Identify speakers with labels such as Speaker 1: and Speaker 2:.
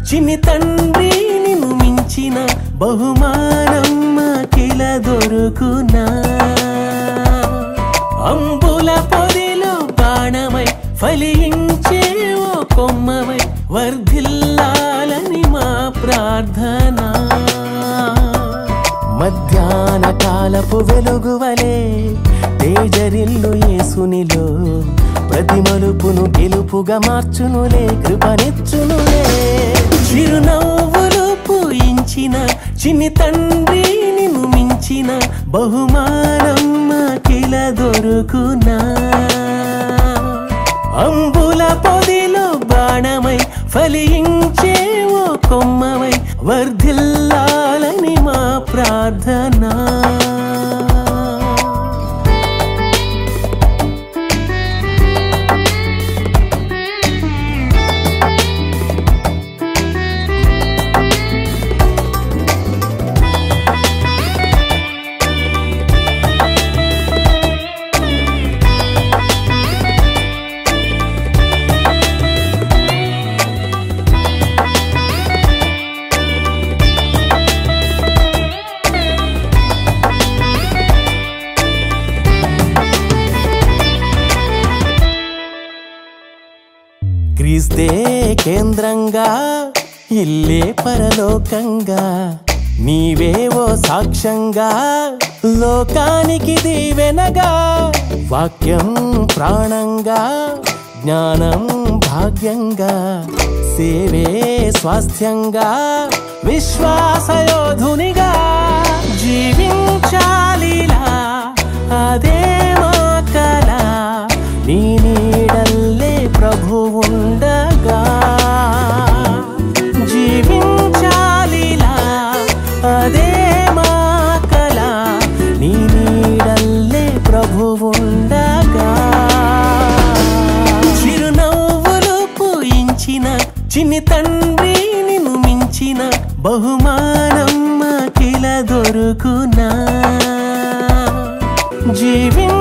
Speaker 1: చిన్ని తండ్రి నిన్ను మించిన బహుమానం మాకిల దొరుకునా అంబుల పొదిలో బాణమై ఫలించే ఓ కొమ్మవై వర్ధిల్లాలని మా ప్రార్థన మధ్యాహ్న కాలపు వెలుగువలే తేజరిల్లు యేసునిలో ప్రతి మలుపును గెలుపుగా మార్చునులే కృపనిచ్చునులే చిరునవ్వులు పూయించిన చిన్ని తండ్రి నిన్ను మించిన బహుమానం మాకిల దొరుకునా అంబుల పొదిలో బాణమై ఫలించే ఓ కొమ్మవై వర్ధిల్లాలని మా ప్రార్థన క్రీస్తే కేంద్రంగా ఇల్లే పరలోకంగా నీవేవో సాక్ష్యంగా లోకానికి దీవెనగా వాక్యం ప్రాణంగా జ్ఞానం భాగ్యంగా సేవే స్వాస్థ్యంగా విశ్వాసయోధునిగా జీవించాలిలా అదే మా కల నీ నీడల్లే ప్రభు ఉండగా జీవించాలిలా అదే మా కల నీ నీడల్లే ప్రభు ఉండగా చిరునవ్వులు పూయించిన చిన్ని తండ్రి నిన్ను మించిన బహుమానం మాకిల దొరుకునా జీవించాలిలా